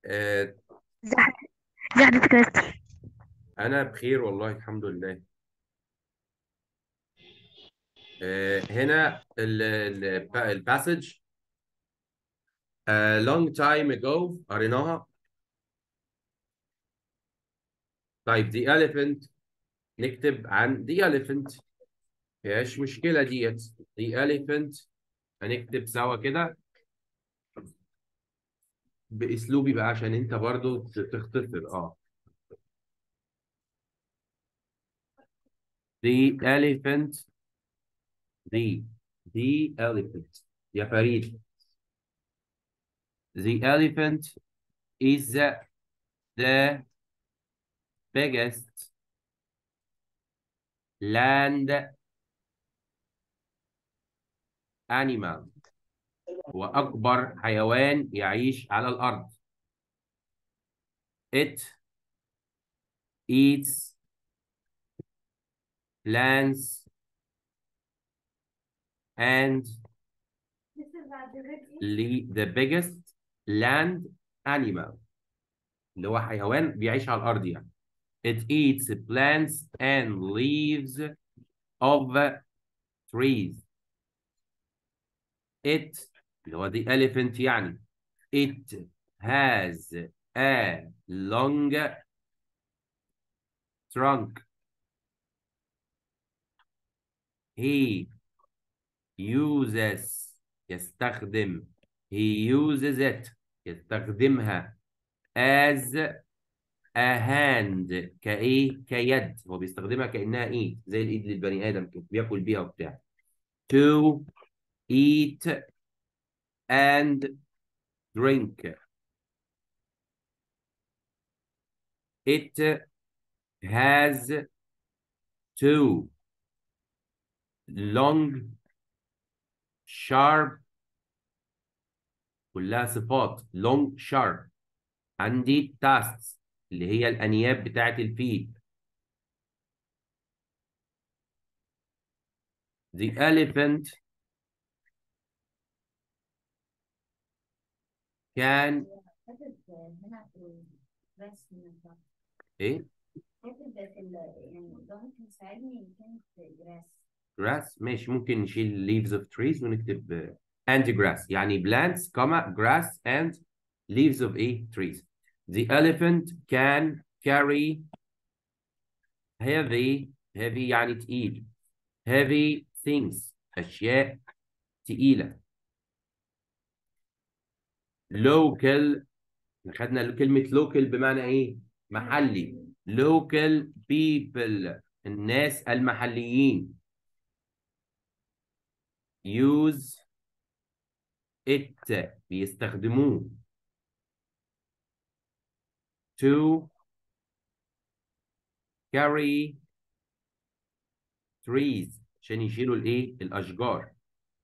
آه ازي حضرتك ازي حضرتك يا مستر أنا بخير والله الحمد لله آه هنا الباسج a long time ago قريناها طيب the elephant نكتب عن the elephant مفيهاش مشكلة ديت the elephant هنكتب سوا كده بأسلوبي بقى عشان أنت برضو تختصر اه the elephant the the elephant يا فريد the elephant is the biggest land animal وأكبر حيوان يعيش على الأرض. It eats plants and the biggest land animal اللي هو حيوان بيعيش على الأرض يعني. It eats plants and leaves of trees. It اللي هو the elephant يعني. It has a long trunk. He uses يستخدم he uses it يستخدمها as a hand كايه كيد هو بيستخدمها كانها ايد زي الايد للبني ادم كده بياكل بيها وبتاع to eat and drink it has two long sharp كلها صفات long sharp عندي tusks اللي هي الأنياب بتاعت الفيل the elephant can ايه grass ماشي ممكن نشيل leaves of trees ونكتب and grass يعني plants comma grass and leaves of a trees the elephant can carry heavy heavy يعني تقيل heavy things أشياء تقيلة local خدنا كلمة local بمعنى إيه؟ محلي local people الناس المحليين use it بيستخدموه to carry trees عشان يشيلوا الايه الاشجار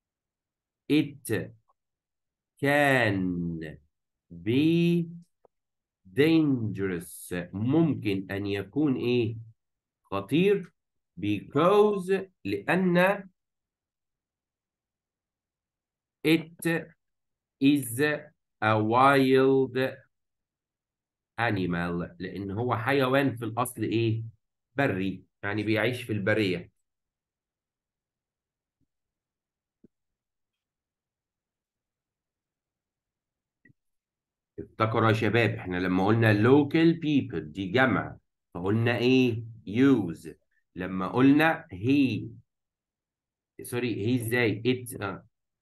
it can be dangerous ممكن ان يكون ايه خطير because لان it is a wild animal لان هو حيوان في الاصل ايه بري يعني بيعيش في البريه افتكروا يا شباب احنا لما قلنا local people دي جمع فقلنا ايه use لما قلنا he سوري he ازاي it اه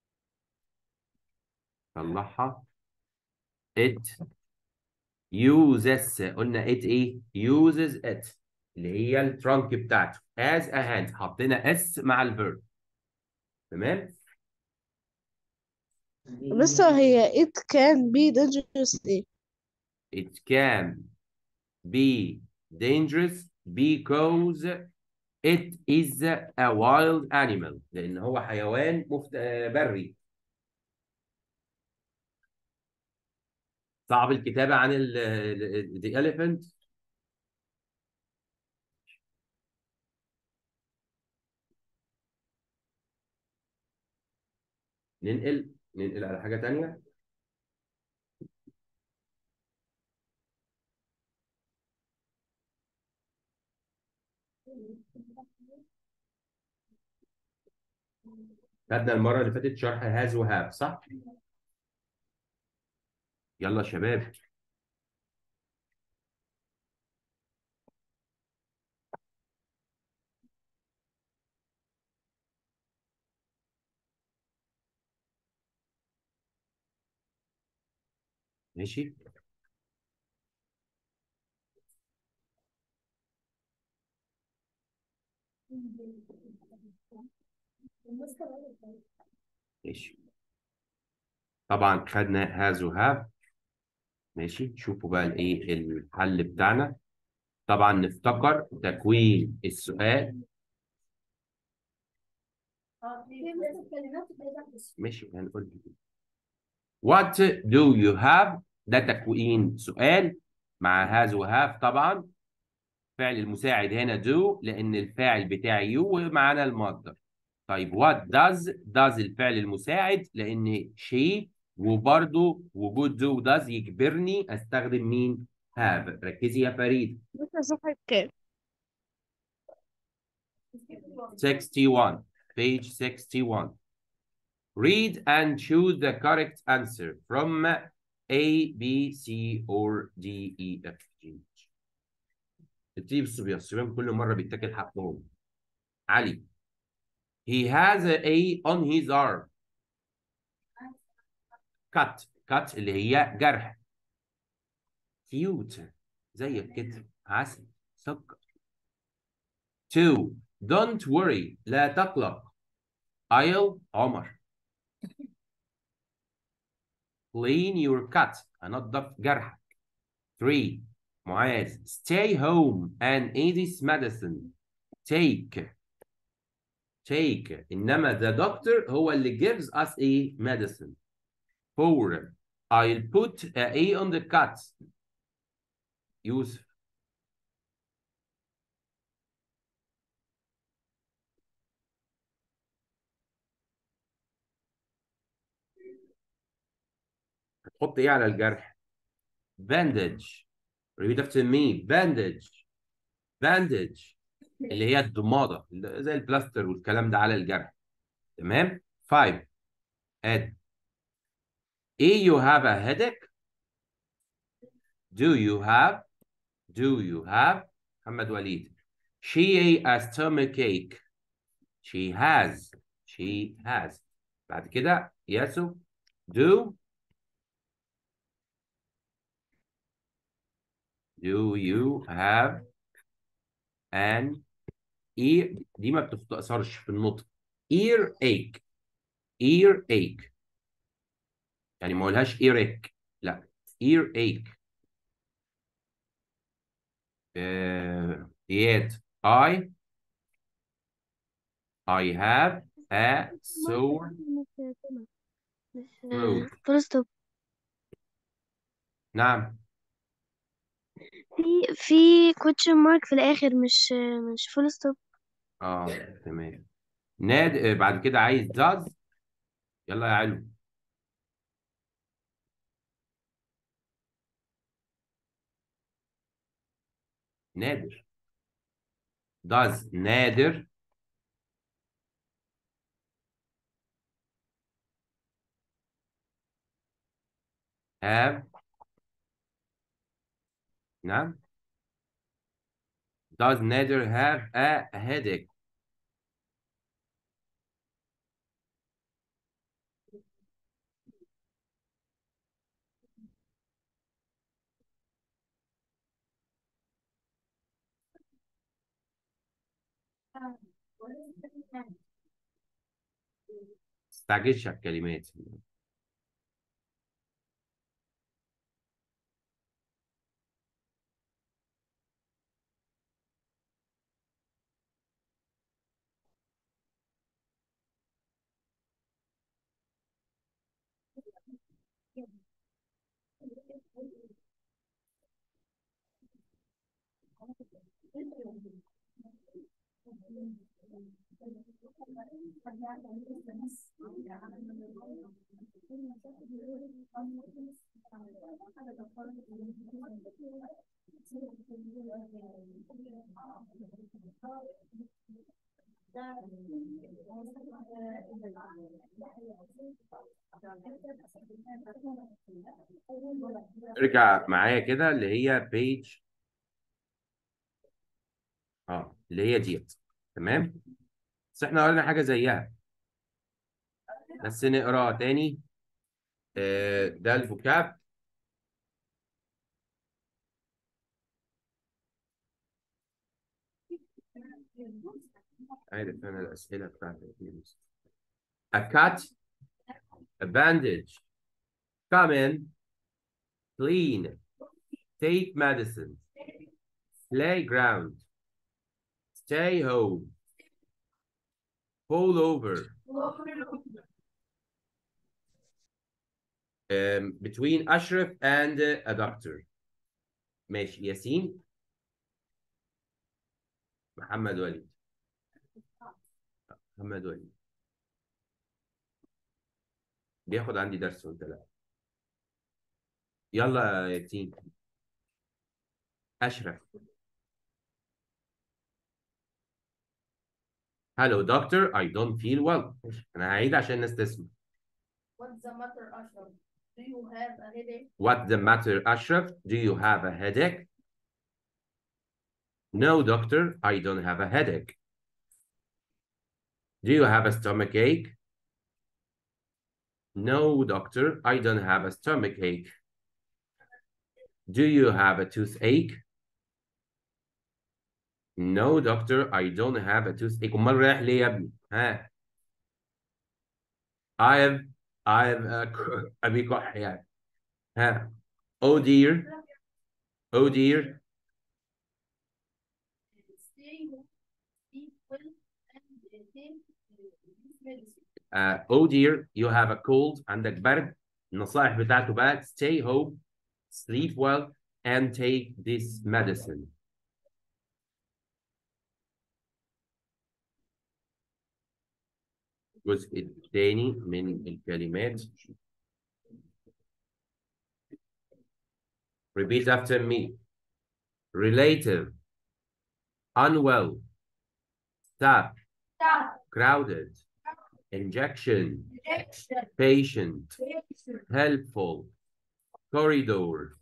طلعها it uses قلنا it ايه uses it اللي هي الترانك بتاعته as a hand حطينا s مع الفيرب تمام مستر هي it can be dangerous ايه it can be dangerous because it is a wild animal لأن هو حيوان مفت... آه، بري صعب الكتابة عن ال ال- the elephant ننقل ننقل على حاجة تانية خدنا المرة اللي فاتت شرح هاز وهاف صح؟ يلا يا شباب ماشي ماشي طبعا خدنا هاز وهاف ماشي شوفوا بقى الايه الحل بتاعنا طبعا نفتكر تكوين السؤال ماشي هنقول What do you have ده تكوين سؤال مع هاز وهاف طبعا فعل المساعد هنا do لأن الفاعل بتاعي you ومعانا المصدر طيب what does does الفعل المساعد لأن she وبرضه وجود do does يجبرني أستخدم مين have ركزي يا فريد بص صفحة كام 61 page 61 Read and choose the correct answer from A, B, C, or D, E, F, G. ابتدي بالصبيان الصبيان كل مرة بيتاكل حقهم علي He has a A on his arm cut cut اللي هي جرح cute زيك كده عسل سكر two don't worry لا تقلق I'll عمر clean your cut أنظف جرحك three معاذ stay home and eat this medicine take take إنما the doctor هو اللي gives us a medicine four I'll put a A on the cut يوسف هتحط ايه على الجرح bandage repeat after me bandage bandage اللي هي الضمادة اللي زي البلاستر والكلام ده على الجرح تمام 5 add ايه you have a headache do you have do you have محمد وليد she ate a stomach ache she has she has بعد كده ياسو do Do you have an ear دي ما بتختصرش في النطق ear ache ear ache يعني ما اقولهاش earache لا ear ache uh, yet I I have a sore throat فول ستوب نعم في في كوتشن مارك في الآخر مش مش فول ستوب اه تمام ناد آه، بعد كده عايز does يلا يا علو نادر does نادر have نعم does نادر have a headache تستعجلش على الكلمات ارجع معايا كده اللي هي بيج اه اللي هي ديت تمام بس احنا قلنا حاجه زيها بس نقراها تاني آه، ده الفوكاب عارف انا الاسئله بتاعتي A cut, a bandage. Come in, clean, take medicine, playground, stay home, fall over. Um, between Ashraf and uh, a doctor. ماشي ياسين محمد وليد محمد وليد بياخد عندي درس وانت لا يلا يا ياسين أشرف Hello doctor I don't feel well أنا هعيد عشان الناس تسمع What's the matter, Ashraf? Do you have a headache? What's the matter Ashraf Do you have a headache No doctor I don't have a headache Do you have a stomach ache No doctor I don't have a stomach ache Do you have a toothache No doctor I don't have a toothache امال رايح ليه يا ابني ها I have I have a ابي كح يعني ها Oh dear Oh dear Stay home, eat well, and uh, take uh, this medicine. uh, Oh dear you have a cold عندك برد النصائح بتاعته بقى stay home sleep well and take this medicine الجزء الثاني من الكلمات repeat after me relative unwell staff Stop. crowded injection Injection. patient Injection. helpful corridor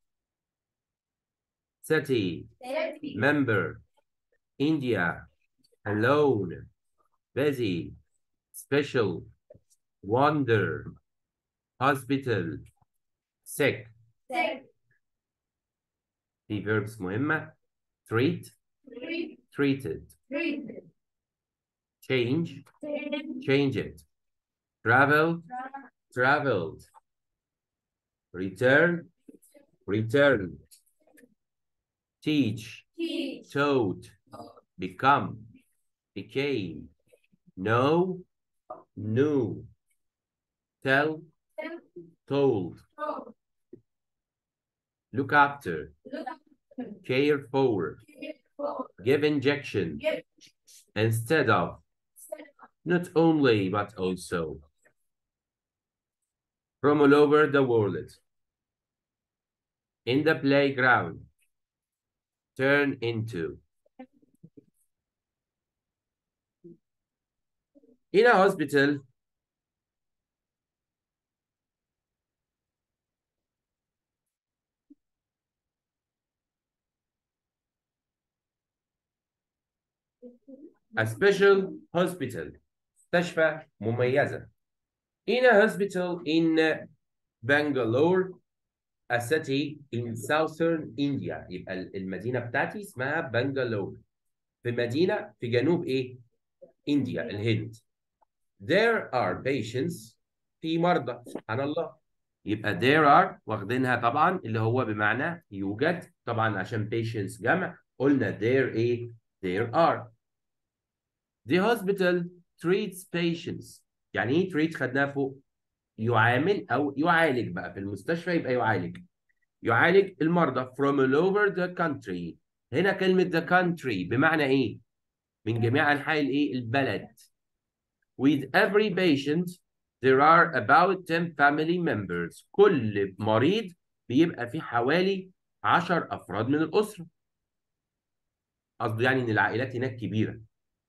city Safety. member India alone busy special wonder hospital sick Sick. في verbs مهمة treat Treat. treated Treat. change Change. change it travel traveled return returned teach Teach. taught become became know knew tell told look after Look. care for for. give injection Get. instead of not only but also from all over the world in the playground turn into in a hospital a special hospital مستشفى مميزة in a hospital in Bangalore a city in southern India يبقى المدينة بتاعتي اسمها بنغالور في مدينة في جنوب ايه؟ انديا الهند there are patients في مرضى سبحان الله يبقى there are واخدينها طبعا اللي هو بمعنى يوجد طبعا عشان patients جمع قلنا there ايه؟ there are The hospital treats patients يعني ايه treat خدناها فوق يعامل او يعالج بقى في المستشفى يبقى يعالج يعالج المرضى from all over the country هنا كلمة the country بمعنى ايه من جميع انحاء الايه البلد with every patient there are about 10 family members كل مريض بيبقى فيه حوالي 10 افراد من الاسرة قصده يعني ان العائلات هناك كبيرة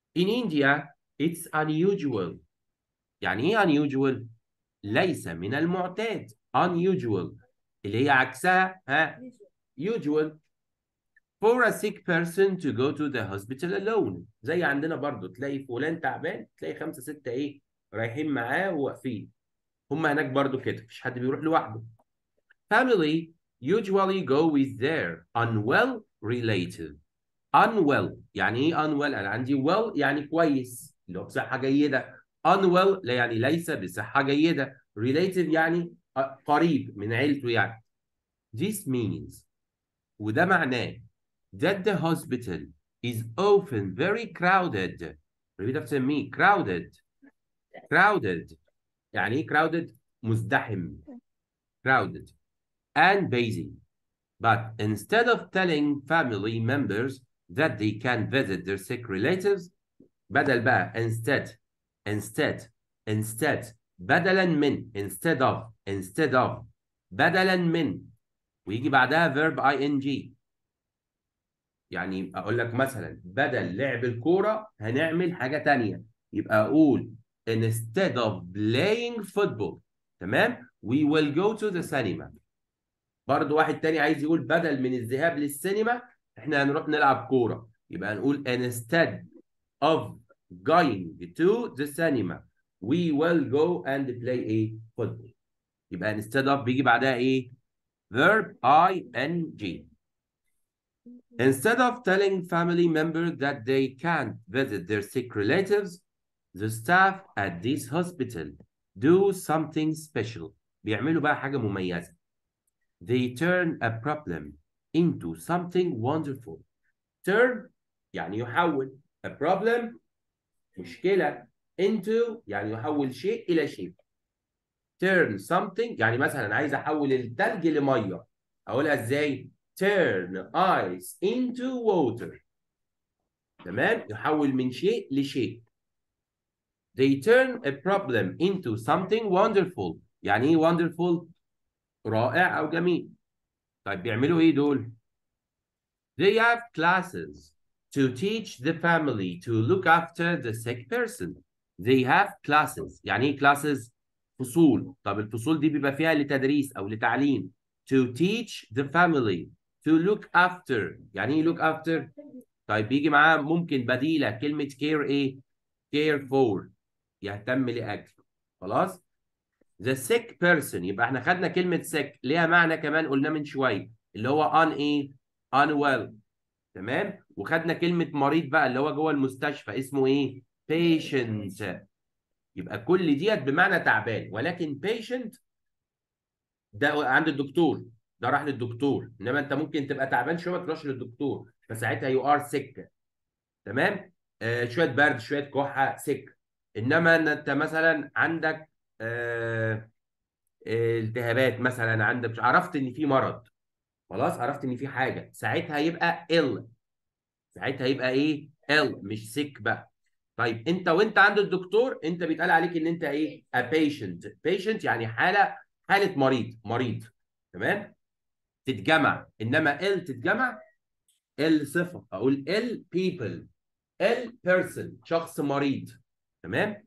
In India it's unusual يعني ايه unusual ليس من المعتاد unusual اللي هي عكسها ها usual for a sick person to go to the hospital alone زي عندنا برضو تلاقي فلان تعبان تلاقي خمسة ستة ايه رايحين معاه وواقفين هم هناك برضو كده مفيش حد بيروح لوحده family usually go with their unwell relative unwell يعني ايه unwell انا عندي well يعني كويس اللي هو بصحة جيدة unwell لا يعني ليس بصحة جيدة relative يعني قريب من عيلته يعني this means وده معناه that the hospital is often very crowded repeat after me crowded crowded يعني ايه crowded مزدحم crowded and busy but instead of telling family members that they can visit their sick relatives بدل بقى instead instead instead بدلا من instead of instead of بدلا من ويجي بعدها verb ing يعني اقول لك مثلا بدل لعب الكوره هنعمل حاجه تانية يبقى اقول instead of playing football تمام we will go to the cinema برضه واحد تاني عايز يقول بدل من الذهاب للسينما احنا هنروح نلعب كوره يبقى نقول instead of going to the cinema we will go and play a football يبقى instead of بيجي بعدها ايه verb ing Instead of telling family members that they can't visit their sick relatives, the staff at this hospital do something special. بيعملوا بقى حاجة مميزة. They turn a problem into something wonderful. Turn يعني يحول. A problem مشكلة. Into يعني يحول شيء إلى شيء. Turn something يعني مثلا عايز أحول التلج لمية. أقولها إزاي؟ turn ice into water تمام يحول من شيء لشيء they turn a problem into something wonderful يعني ايه wonderful رائع او جميل طيب بيعملوا ايه دول they have classes to teach the family to look after the sick person they have classes يعني ايه classes فصول طب الفصول دي بيبقى فيها لتدريس او لتعليم to teach the family to look after يعني ايه look after طيب بيجي معاه ممكن بديله كلمه care ايه care for يهتم لاجل خلاص the sick person يبقى احنا خدنا كلمه sick ليها معنى كمان قلنا من شويه اللي هو on ايه unwell تمام وخدنا كلمه مريض بقى اللي هو جوه المستشفى اسمه ايه patient يبقى كل ديت بمعنى تعبان ولكن patient ده عند الدكتور ده راح للدكتور انما انت ممكن تبقى تعبان شويه ما تروحش للدكتور فساعتها يو ار سيك تمام آه شويه برد شويه كحه سيك انما ان انت مثلا عندك آه التهابات مثلا عندك عرفت ان في مرض خلاص عرفت ان في حاجه ساعتها يبقى ال ساعتها يبقى ايه ال مش سيك بقى طيب انت وانت عند الدكتور انت بيتقال عليك ان انت ايه a patient patient يعني حاله حاله مريض مريض تمام تتجمع انما ال تتجمع ال صفه اقول ال people ال person شخص مريض تمام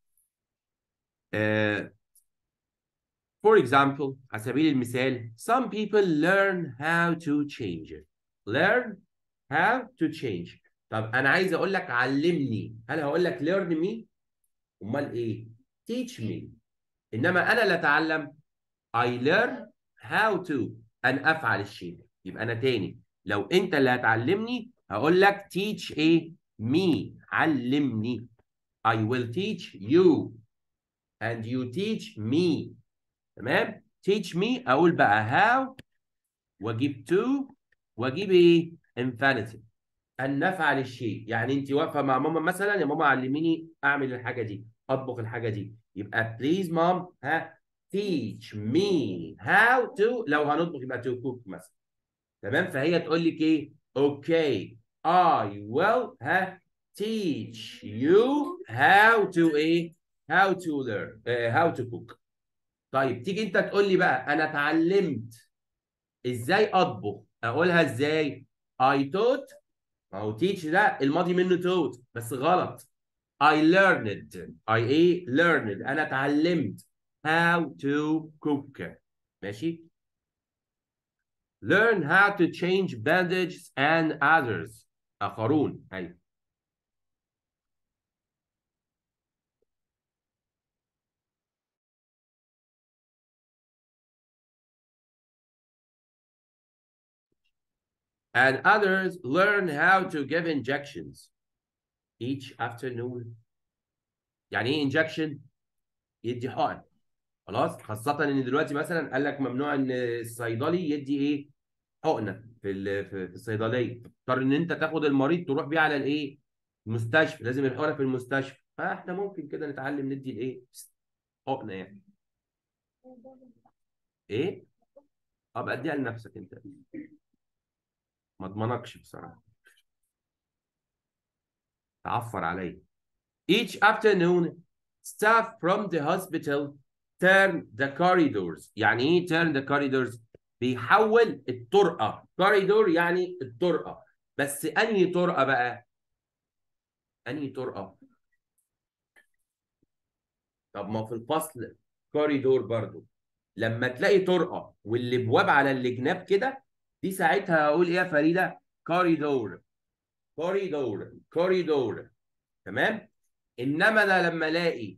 uh, for example على سبيل المثال some people learn how to change learn how to change طب انا عايز اقول لك علمني هل هقول لك learn me امال ايه teach me انما انا اللي اتعلم I learn how to ان افعل الشيء يبقى انا تاني لو انت اللي هتعلمني هقول لك teach ايه me علمني I will teach you and you teach me تمام teach me اقول بقى how واجيب to واجيب ايه infinitive ان نفعل الشيء يعني انت واقفه مع ماما مثلا يا ماما علميني اعمل الحاجه دي اطبخ الحاجه دي يبقى please mom ها teach me how to لو هنطبخ يبقى to cook مثلا تمام فهي تقول لك ايه اوكي I will ها teach you how to ايه how to learn uh, how to cook طيب تيجي انت تقول لي بقى انا اتعلمت ازاي اطبخ اقولها ازاي I taught ما هو teach ده الماضي منه taught بس غلط I learned I ايه learned انا اتعلمت how to cook ماشي learn how to change bandages and others اخرون ايوه and others learn how to give injections each afternoon يعني ايه injection يدي حقن خلاص خاصة ان دلوقتي مثلا قال لك ممنوع ان الصيدلي يدي ايه حقنة في ال- في في الصيدلية تضطر ان انت تاخد المريض تروح بيه على الايه المستشفى لازم الحقنة في المستشفى فاحنا ممكن كده نتعلم ندي الايه حقنة يعني ايه ابقى اديها لنفسك انت ما اضمنكش بصراحة تعفر عليا Each afternoon staff from the hospital turn the corridors يعني ايه turn the corridors بيحول الطرقة corridor يعني الطرقة بس انهي طرقة بقى انهي طرقة طب ما في الفصل كوريدور برضو لما تلاقي طرقة والابواب على الجناب كده دي ساعتها هقول ايه يا فريدة كوريدور كوريدور كوريدور تمام انما انا لما الاقي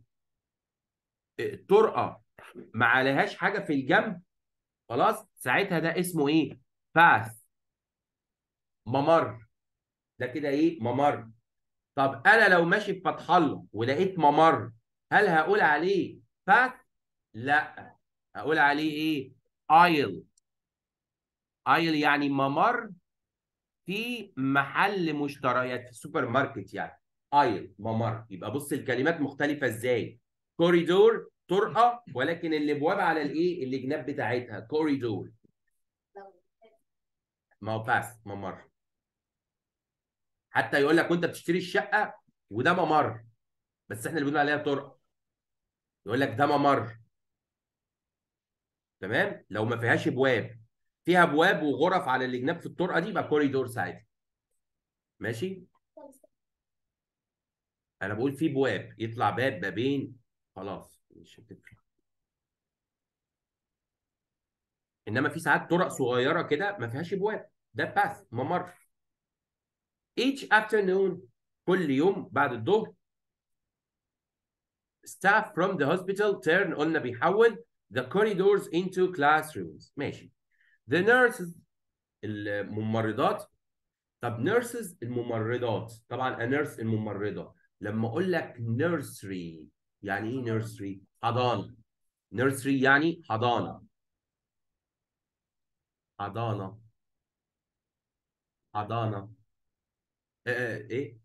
طرقه ما عليهاش حاجه في الجنب خلاص ساعتها ده اسمه ايه باث ممر ده كده ايه ممر طب انا لو ماشي في فتح الله ولقيت ممر هل هقول عليه باث لا هقول عليه ايه ايل ايل يعني ممر في محل مشتريات في السوبر ماركت يعني ايل ممر يبقى بص الكلمات مختلفة ازاي كوريدور طرقة ولكن الابواب على الايه الجناب بتاعتها كوريدور ما هو باس ممر حتى يقول لك وانت بتشتري الشقة وده ممر بس احنا اللي بنقول عليها طرقة يقول لك ده ممر تمام لو ما فيهاش ابواب فيها ابواب وغرف على الجناب في الطرقة دي يبقى كوريدور ساعتها ماشي انا بقول في بواب يطلع باب بابين خلاص مش هتفرق انما في ساعات طرق صغيره كده ما فيهاش ابواب ده باث ممر each afternoon كل يوم بعد الظهر staff from the hospital turn قلنا بيحول the corridors into classrooms ماشي the nurses الممرضات طب nurses الممرضات طبعا a nurse الممرضه لما اقول لك nursery يعني ايه nursery حضانه nursery يعني حضانه حضانه حضانه ايه ايه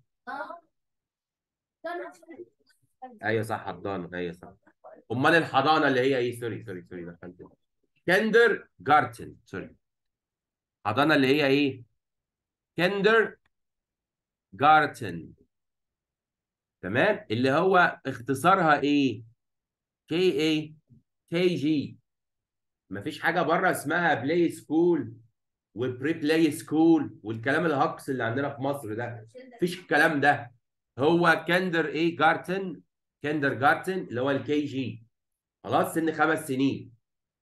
ايوه صح حضانه ايوه صح امال الحضانه اللي هي ايه سوري سوري سوري دخلت كندر جارتن سوري حضانه اللي هي ايه كندر جارتن تمام اللي هو اختصارها ايه كي ايه كي جي مفيش حاجه بره اسمها بلاي سكول وبري بلاي سكول والكلام الهكس اللي عندنا في مصر ده مفيش الكلام ده هو كندر ايه جارتن كندر جارتن اللي هو الكي جي خلاص سن خمس سنين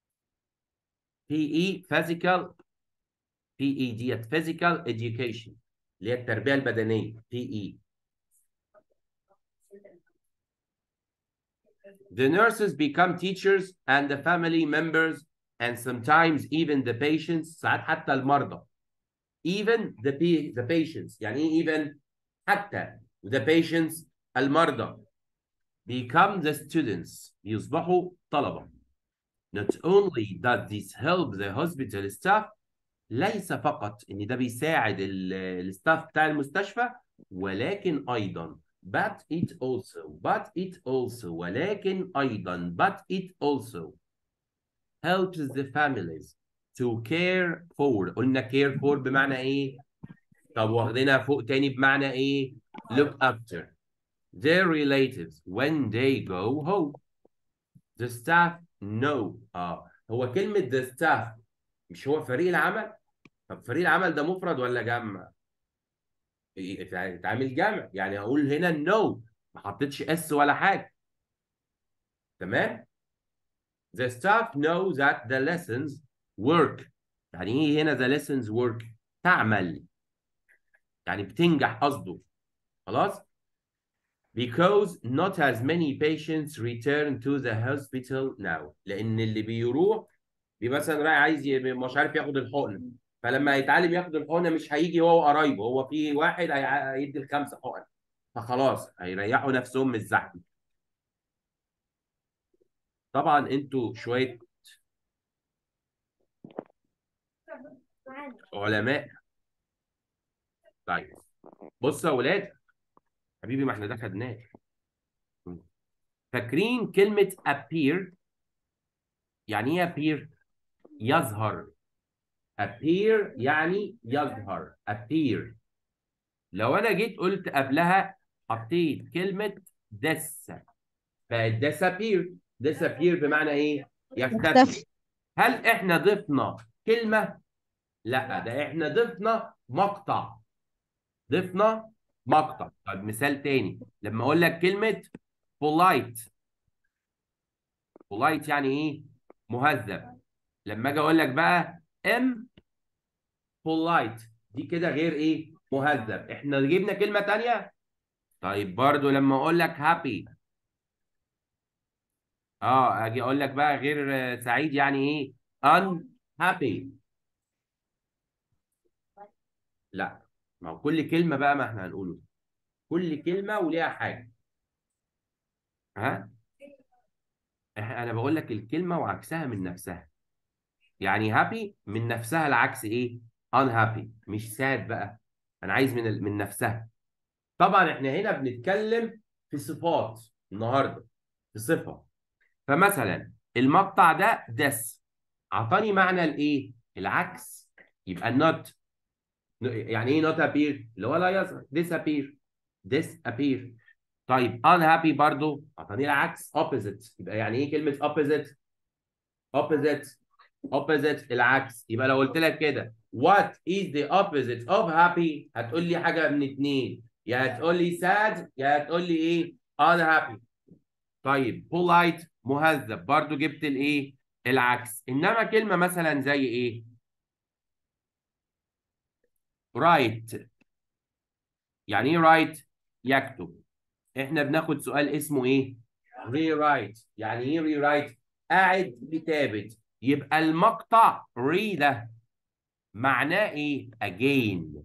بي اي فيزيكال بي اي ديت فيزيكال education اللي هي التربيه البدنيه بي اي The nurses become teachers and the family members and sometimes even the patients ساعات حتى المرضى even the pa- the patients يعني ايه even حتى the patients المرضى become the students يصبحوا طلبة not only does this help the hospital staff ليس فقط ان ده بيساعد ال- الستاف بتاع المستشفى ولكن ايضا but it also but it also ولكن ايضا but it also helps the families to care for قلنا care for بمعنى ايه طب واخدينها فوق تاني بمعنى ايه look after their relatives when they go home the staff know اه هو كلمة the staff مش هو فريق العمل طب فريق العمل ده مفرد ولا جمع يتعامل جمع يعني هقول هنا نو ما حطيتش اس ولا حاجه تمام The staff know that the lessons work يعني ايه هنا the lessons work تعمل يعني بتنجح قصده خلاص because not as many patients return to the hospital now لان اللي بيروح بيبقى مثلا رايح عايز ي- مش عارف ياخد الحقنه فلما هيتعلم ياخد الحقنه مش هيجي هو وقرايبه هو في واحد هي- هيدي الخمسه حقن فخلاص هيريحوا نفسهم من الزحمه طبعا انتوا شويه علماء طيب بصوا يا ولاد حبيبي ما احنا ده خدناه فاكرين كلمة appear يعني ايه appear؟ يظهر appear يعني يظهر appear لو انا جيت قلت قبلها حطيت كلمة this بقت disappear disappear بمعنى ايه؟ يختفي يختفي هل احنا ضفنا كلمة؟ لا ده احنا ضفنا مقطع ضفنا مقطع طب مثال تاني لما اقول لك كلمة polite polite يعني ايه؟ مهذب لما اجي اقول لك بقى ام polite دي كده غير ايه؟ مهذب احنا جبنا كلمة تانية طيب برضو لما اقول لك happy اه اجي اقول لك بقى غير آه، سعيد يعني ايه؟ unhappy لا ما هو كل كلمة بقى ما احنا هنقوله كل كلمة وليها حاجة ها إح- انا بقول لك الكلمة وعكسها من نفسها يعني هابي من نفسها العكس ايه unhappy مش ساد بقى انا عايز من ال- من نفسها طبعا احنا هنا بنتكلم في صفات النهارده في صفة فمثلا المقطع ده this اعطاني معنى الايه العكس يبقى not يعني ايه not appear اللي هو لا يظهر disappear disappear طيب unhappy برضو اعطاني العكس opposite يبقى يعني ايه كلمة opposite opposite opposite العكس يبقى لو قلت لك كده what is the opposite of happy هتقول لي حاجة من اتنين يا هتقول لي sad يا هتقول لي ايه unhappy طيب polite مهذب برضو جبت الايه العكس انما كلمة مثلا زي ايه write يعني ايه write يكتب احنا بناخد سؤال اسمه ايه rewrite يعني ايه rewrite قاعد كتابة يبقى المقطع re ده معناه ايه again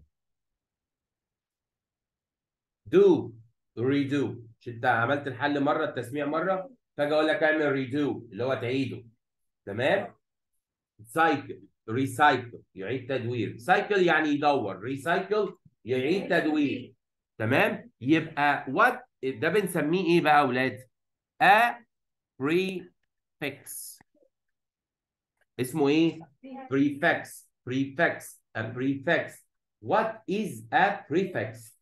do redo مش انت عملت الحل مره التسميع مره فاجي اقول لك اعمل ريدو اللي هو تعيده تمام سايكل ريسايكل يعيد تدوير سايكل يعني يدور ريسايكل يعيد تدوير تمام يبقى وات ده بنسميه ايه بقى يا اولاد a prefix اسمه ايه prefix prefix a prefix what is a prefix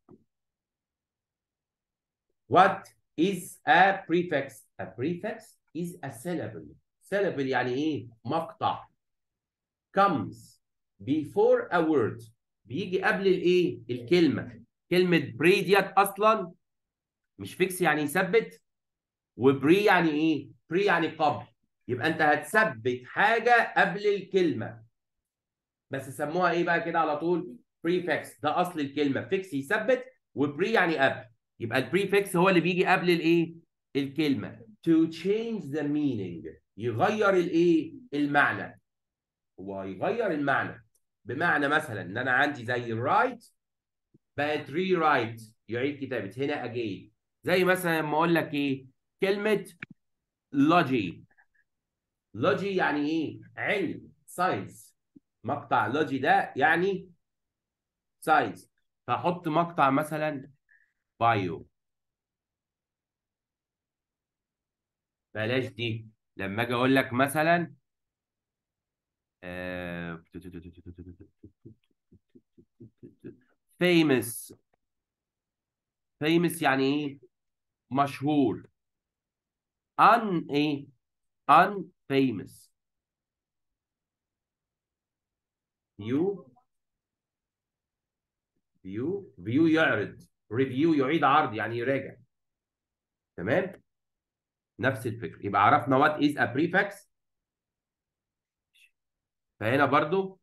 What is a prefix? A prefix is a syllable. Syllable يعني ايه؟ مقطع. Comes before a word. بيجي قبل الايه؟ الكلمة. كلمة بري ديت أصلا مش فيكس يعني يثبت وبري يعني ايه؟ بري يعني قبل. يبقى أنت هتثبت حاجة قبل الكلمة. بس سموها ايه بقى كده على طول؟ prefix ده أصل الكلمة. فيكس يثبت وبري يعني قبل. يبقى البريفكس هو اللي بيجي قبل الايه الكلمه to change the meaning يغير الايه المعنى هو يغير المعنى بمعنى مثلا ان انا عندي زي write بقت rewrite يعيد كتابه هنا again زي مثلا لما اقول لك ايه كلمه logy logy يعني ايه علم science مقطع logy ده يعني science فاحط مقطع مثلا بايو بلاش دي لما اجي اقول لك مثلا آه... famous famous يعني ايه مشهور un ايه unfamous you view view يعرض review يعيد عرض يعني يراجع تمام نفس الفكره يبقى عرفنا what is a prefix فهنا برضو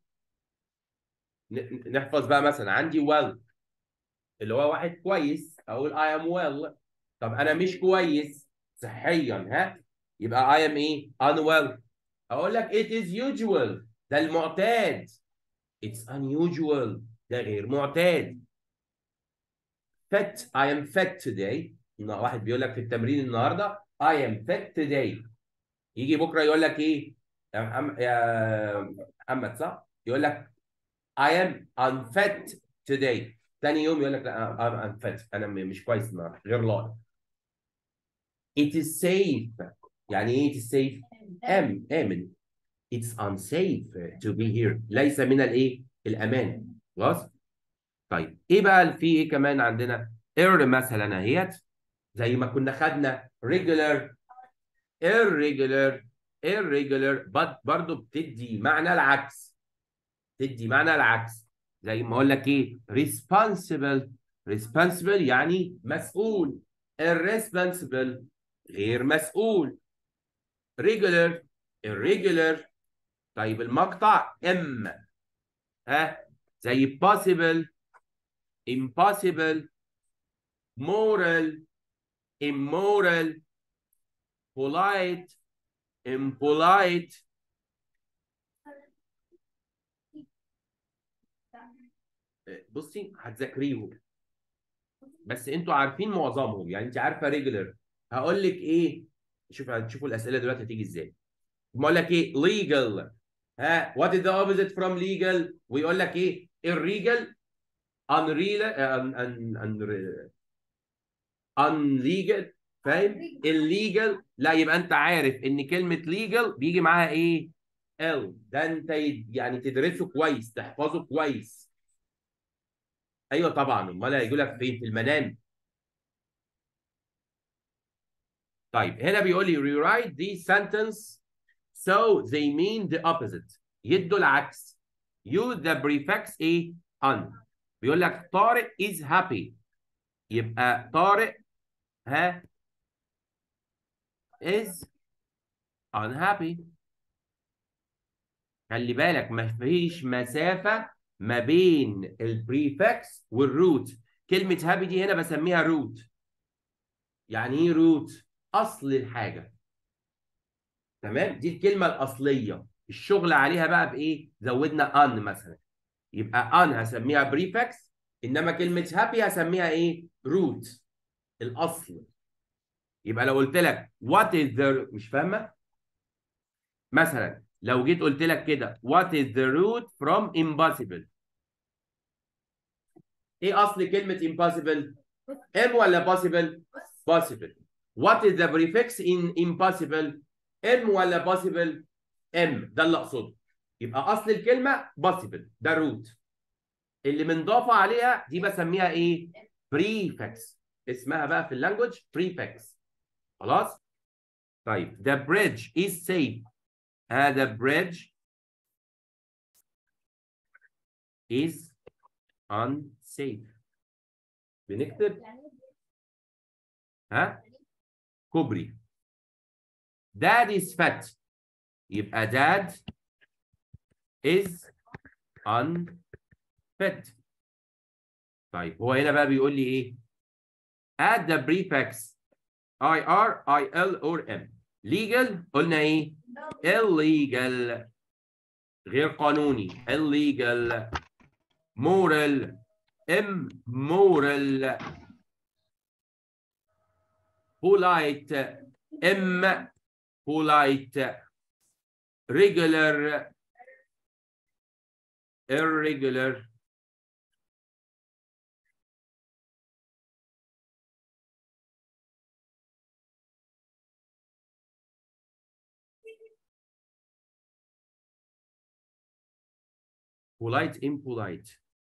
ن- نحفظ بقى مثلا عندي well اللي هو واحد كويس اقول I am well طب انا مش كويس صحيا ها يبقى I am ايه unwell اقول لك it is usual ده المعتاد it's unusual ده غير معتاد fit I am fit today إن واحد بيقول لك في التمرين النهارده I am fit today يجي بكره يقول لك ايه يا محمد يا محمد صح يقول لك I am unfit today تاني يوم يقول لك لا I'm unfit انا م- مش كويس النهارده غير لائق It is safe يعني ايه it is safe؟ آمن آمن It's unsafe to be here ليس من الايه؟ الأمان خلاص؟ طيب ايه بقى في ايه كمان عندنا؟ ir مثلا اهيت زي ما كنا خدنا regular irregular irregular but برضه بتدي معنى العكس تدي معنى العكس زي ما اقول لك ايه responsible responsible يعني مسؤول irresponsible غير مسؤول regular irregular طيب المقطع ام ها زي possible impossible moral immoral polite impolite بصي هتذاكريهم بس انتوا عارفين معظمهم يعني انت عارفه ريجولر هقول لك ايه شوف هتشوفوا الاسئله دلوقتي هتيجي ازاي بقول لك ايه legal ها what is the opposite from legal ويقول لك ايه illegal unreal un, un, un, unlegal فاهم illegal لا يبقى انت عارف ان كلمه legal بيجي معاها ايه ال ده انت يد- يعني تدرسه كويس تحفظه كويس ايوه طبعا امال هيجي لك فين في المنام طيب هنا بيقول لي rewrite these sentence so they mean the opposite يدوا العكس use the prefix ايه on بيقول لك طارق is happy يبقى طارق ها is unhappy خلي بالك ما فيش مسافة ما بين البريفكس والروت كلمة هابي دي هنا بسميها روت يعني ايه روت؟ أصل الحاجة تمام؟ دي الكلمة الأصلية الشغل عليها بقى بإيه؟ زودنا ان مثلا يبقى ان هسميها بريفكس إنما كلمة هابي هسميها إيه؟ روت الأصل يبقى لو قلت لك what is the مش فاهمة؟ مثلا لو جيت قلت لك كده what is the root from impossible ايه اصل كلمة impossible m ولا possible possible what is the prefix in impossible m ولا possible m ده اللي اقصده يبقى اصل الكلمة possible ده root اللي منضافة عليها دي بسميها ايه prefix اسمها بقى في اللانجوج prefix خلاص طيب the bridge is safe هذا bridge is unsafe بنكتب ها كوبري dad is fat يبقى dad is unfit طيب هو هنا بقى بيقول لي ايه add the prefix ir il or m legal قلنا ايه illegal غير قانوني illegal moral immoral polite impolite regular irregular polite impolite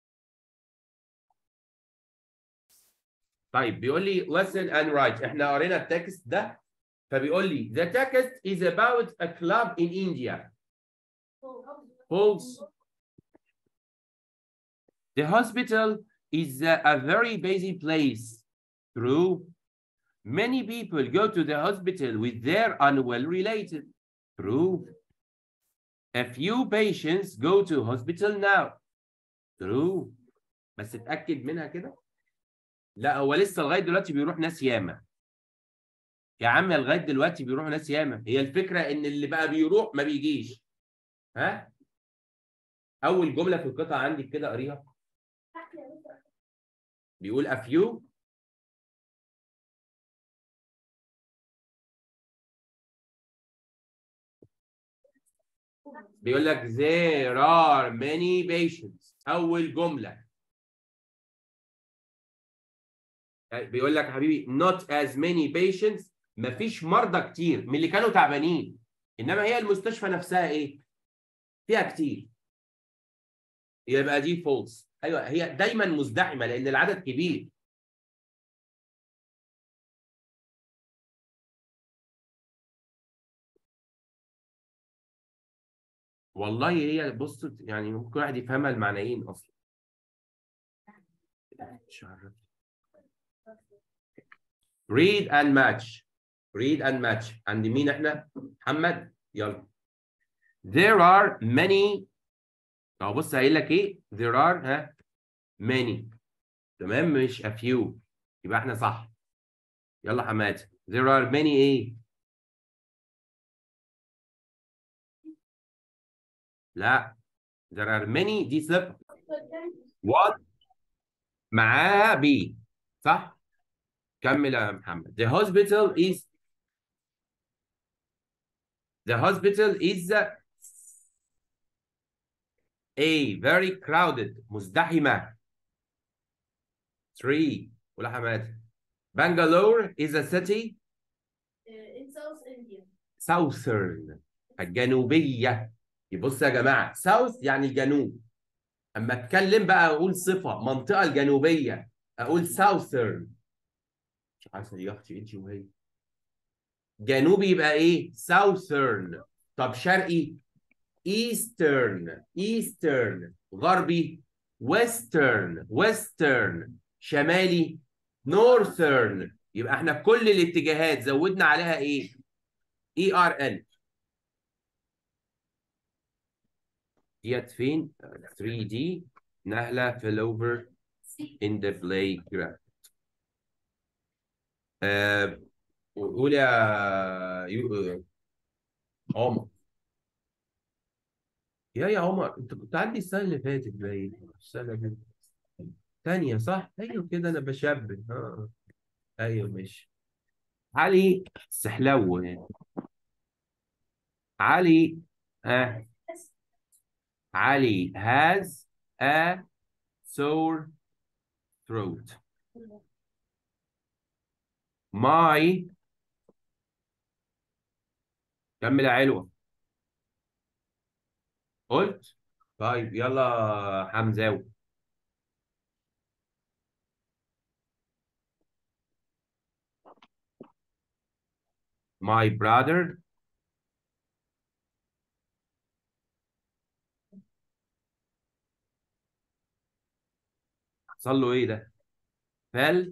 طيب بيقول لي listen and write احنا قرينا التكست ده فبيقول لي the text is about a club in India false the hospital is a, a very busy place. True. Many people go to the hospital with their unwell related. True. A few patients go to hospital now. True. بس اتأكد منها كده. لا هو لسه لغاية دلوقتي بيروح ناس ياما. يا عم لغاية دلوقتي بيروح ناس ياما. هي الفكرة إن اللي بقى بيروح ما بيجيش. ها؟ أول جملة في القطعة عندي كده قريها. بيقول a few بيقول لك there are many patients أول جملة بيقول لك يا حبيبي not as many patients مفيش مرضى كتير من اللي كانوا تعبانين إنما هي المستشفى نفسها إيه؟ فيها كتير يبقى دي false أيوه هي دايما مزدحمة لأن العدد كبير والله هي بص يعني ممكن واحد يفهمها المعنيين اصلا مش عارف. read and match read and match عند مين احنا محمد يلا there are many اهو بص قايل لك ايه there are ها many تمام مش a few يبقى احنا صح يلا حماد there are many ايه لا there are many دي صفر what معاها بي صح كمل يا محمد the hospital is the hospital is a very crowded مزدحمة 3 ولا حماد Bangalore is a city in South India. southern الجنوبية يبص يا جماعة south يعني الجنوب أما أتكلم بقى أقول صفة منطقة الجنوبية أقول southern مش عارفة دي أختي أنت وهي جنوبي يبقى إيه southern طب شرقي eastern eastern غربي western western شمالي northern يبقى احنا كل الاتجاهات زودنا عليها ايه اي ار ان ديت فين 3 دي نهله fell over in the playground آه قول يا يو... عمر يا يا عمر انت كنت عندي السنه اللي فاتت باين السنه اللي تانية صح؟ ايوه كده انا بشبه اه آه. ايوه ماشي علي سحلو يعني علي آه. علي has a sore throat my كمل يا علوة قلت طيب يلا حمزاوي my brother حصل له ايه ده fell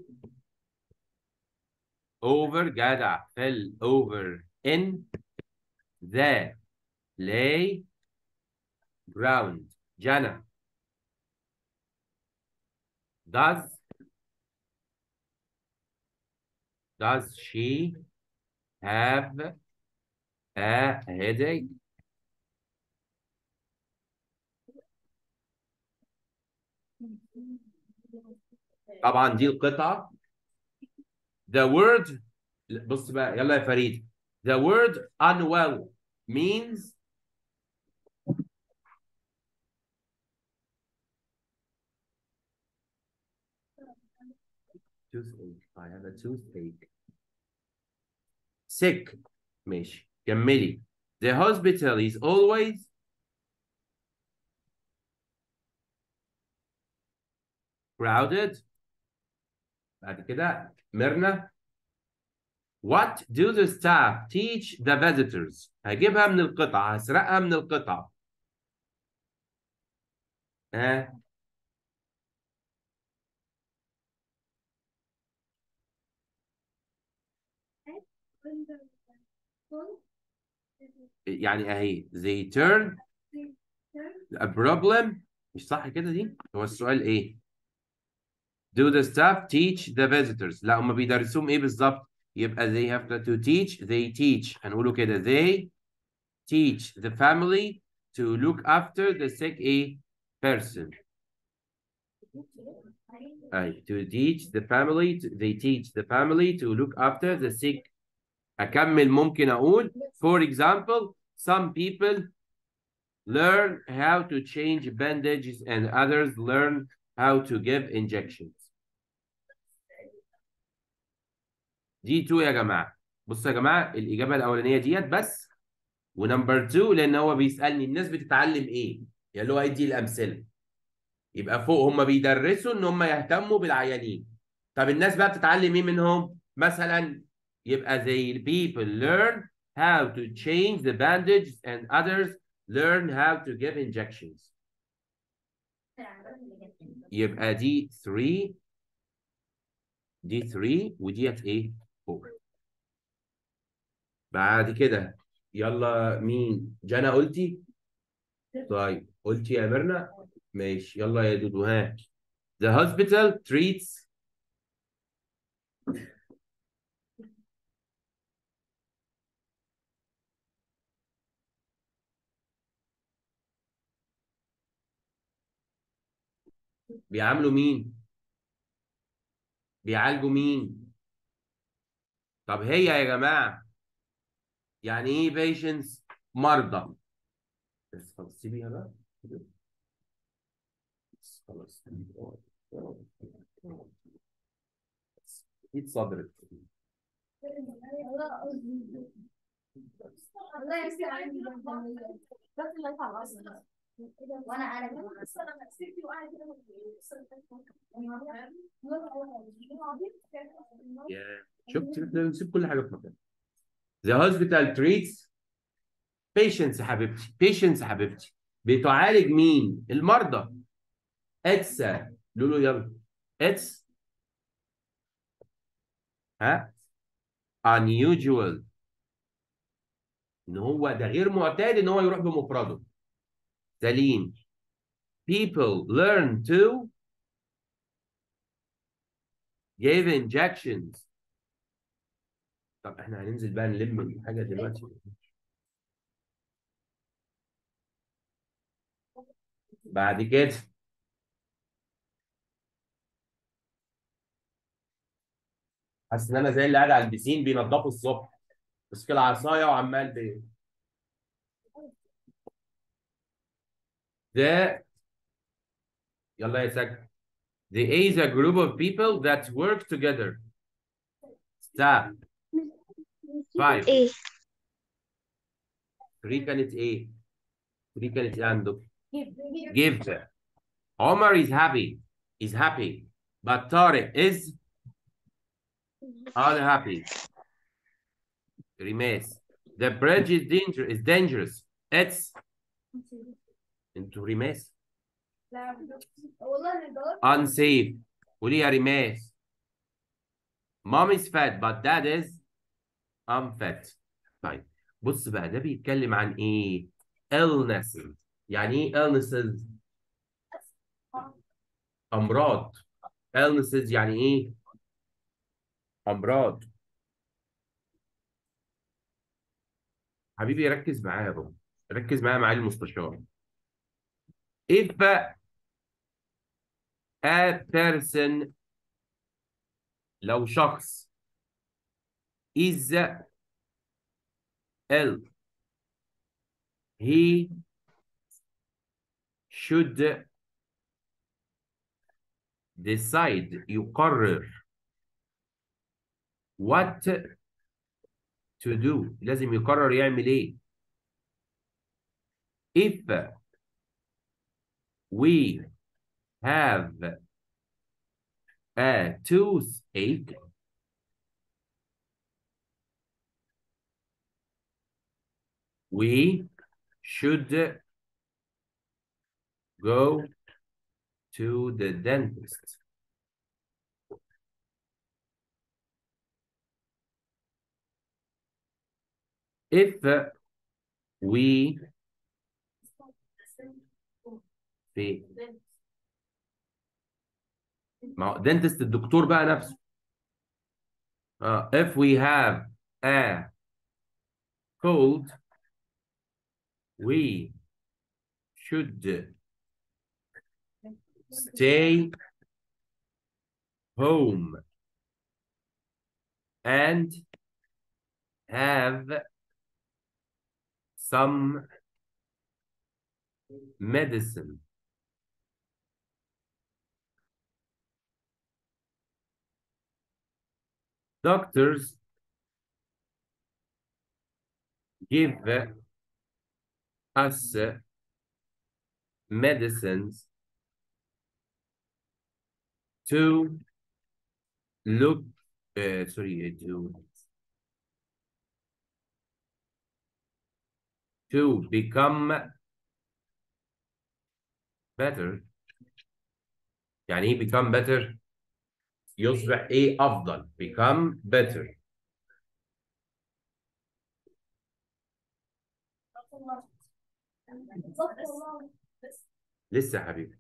over جدع fell over in the play ground جنى does does she have a headache طبعا دي القطعة the word بص بقى يلا يا فريد the word unwell means toothache I have a toothache sick ماشي كملي the hospital is always crowded بعد كده ميرنا What do the staff teach the visitors? هجيبها من القطعة هسرقها من القطعة ها يعني اهي they turn a problem مش صح كده دي هو السؤال ايه do the staff teach the visitors لا هم بيدرسوهم ايه بالظبط يبقى they have to teach they teach هنقوله كده they teach the family to look after the sick a person أي to teach the family to, they teach the family to look after the sick أكمل ممكن أقول for example some people learn how to change bandages and others learn how to give injections دي 2 يا جماعة بصوا يا جماعة الإجابة الأولانية ديت بس ونمبر 2 لأن هو بيسألني الناس بتتعلم إيه؟ يعني اللي هو يدي الأمثلة يبقى فوق هم بيدرسوا إن هم يهتموا بالعيانين طب الناس بقى بتتعلم إيه منهم؟ مثلا يبقى زي people learn how to change the bandages and others learn how to give injections يبقى دي 3 دي 3 وديت ايه 4 بعد كده يلا مين جانا قلتي طيب قلتي يا ميرنا ماشي يلا يا دودو ها the hospital treats بيعاملوا مين بيعالجوا مين طب هي يا جماعة يعني ايه patients مرضى بس خلاص سيبيها بقى بس خلاص ايد صدرك وانا عارف يا شفت نسيب كل حاجة في مكانها The hospital treats patients يا حبيبتي patients يا حبيبتي بتعالج مين؟ المرضى It's لولو يلا It's ها unusual ان هو ده غير معتاد ان هو يروح بمفرده سليم people learn to give injections طب احنا هننزل بقى نلم الحاجه دلوقتي بعد كده حاسس ان انا زي اللي قاعد على البسين بينضفوا الصبح ماسك العصايه وعمال بي ده يلا يا ساكت The A is a group of people that work together. Staff. Five. ايه Three كانت ايه؟ Three كانت ايه عندك؟ Give. Omar is happy. Is happy. But Tariq is unhappy. رماس. The bridge is danger is dangerous. It's انتوا رماس. والله دور Unsafe. قولي يا رماس. Mom is fat but dad is unfat. طيب بص بقى ده بيتكلم عن ايه؟ illnesses. يعني ايه illnesses؟ امراض. illnesses يعني ايه؟ امراض. حبيبي ركز معايا يا بابا. ركز معايا معالي المستشار. If a person لو شخص is ill he should decide يقرر what to do لازم يقرر يعمل ايه if we have a toothache we should go to the dentist. if we في ما هو dentist الدكتور بقى نفسه اه if we have a cold we should stay home and have some medicine. Doctors give us medicines to look, uh, sorry, to to become better يعني ايه become better يصبح ايه افضل become better لسه يا حبيبي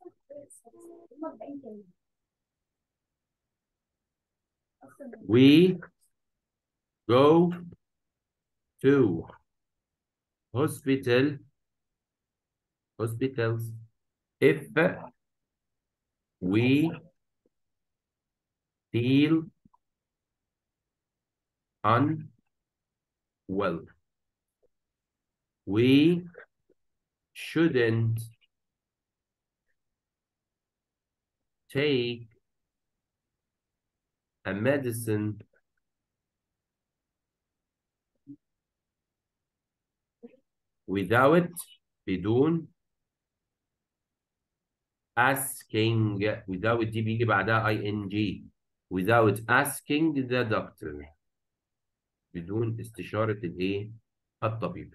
we go to hospital hospitals if we feel unwell. We shouldn't take a medicine without بدون asking without دي بيجي بعدها ing without asking the doctor بدون استشارة الايه الطبيب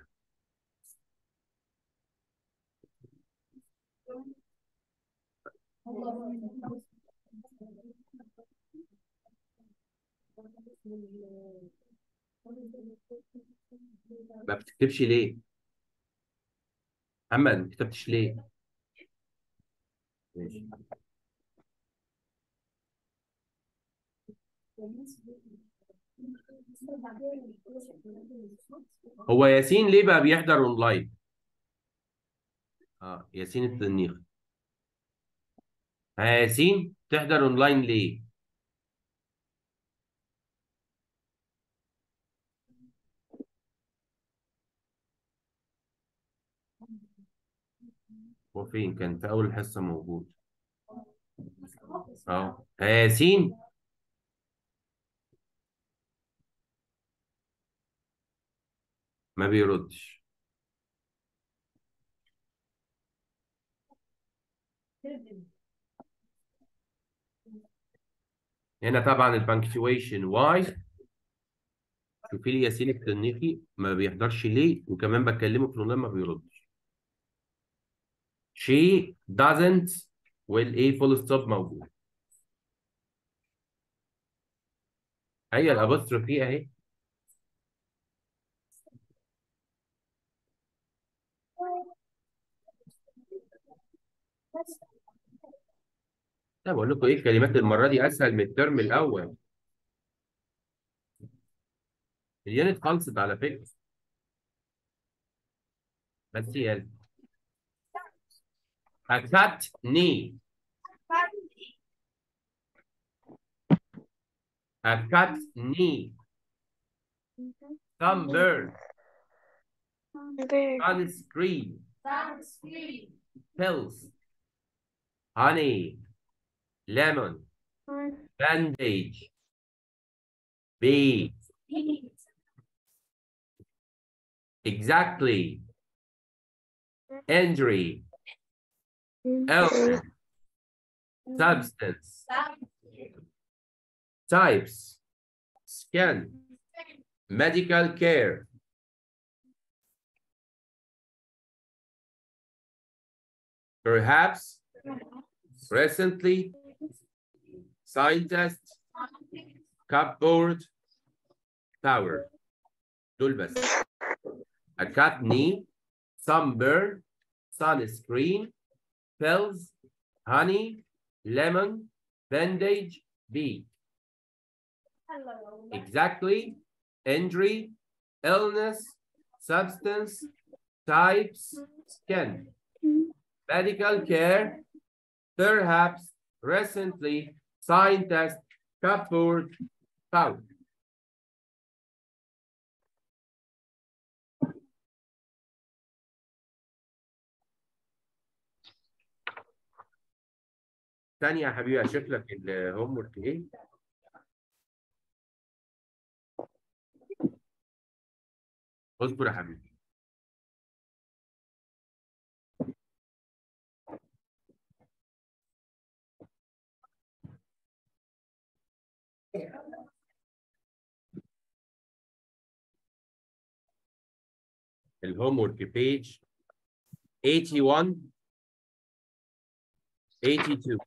ما بتكتبش ليه محمد ما كتبتش ليه ماشي هو ياسين ليه بقى بيحضر اونلاين اه ياسين التنيخ ها ياسين تحضر اونلاين ليه هو فين كان في اول الحصه موجود اه ها ياسين ما بيردش هنا طبعا البنكتويشن واي شوفي لي ياسين التنيخي ما بيحضرش ليه وكمان بكلمه في الاونلاين ما بيردش she doesn't والايه فول ستوب موجود هي الابوستروفي اهي لا بقول لكم ايه الكلمات المره دي اسهل من الترم الاول اليونت خلصت على فكره بس يلا a cat knee a cat knee some bird bird, sunscreen Sunscreen. pills honey lemon bandage bee exactly injury element substance types scan medical care perhaps recently scientist cupboard tower دول بس a cut knee, sunburn, sunscreen, pills, honey, lemon, bandage, bee. Exactly, injury, illness, substance, types, skin, medical care, perhaps recently, scientist, cupboard, pouch. ثانية يا حبيبي اشوف لك الهوم ورك ايه اصبر يا حبيبي الهوم ورك بيج 81 82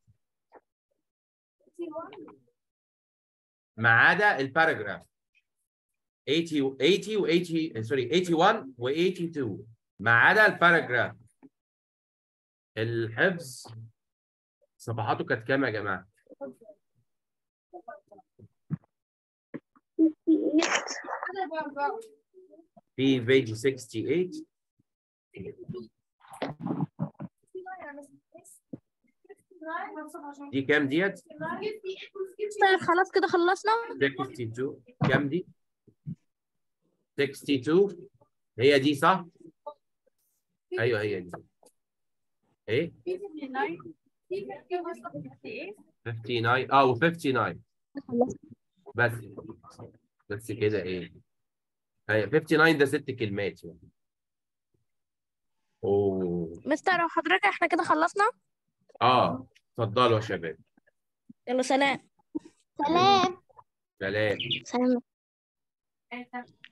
ما عدا الباراجراف 80 و 80 و 80 سوري 81 و 82 ما عدا الباراجراف الحفظ صفحاته كانت كام يا جماعه؟ في بيج 68 دي كام ديت؟ طيب خلاص كده خلصنا 62 كام دي؟ 62 هي دي صح؟ ايوه هي دي ايه؟ 59 اه و 59 بس بس كده ايه؟ ايوه 59 ده ست كلمات يعني اوه مستر وحضرتك احنا كده خلصنا اه اتفضلوا يا شباب يلا سلام سلام سلام سلام Thank you.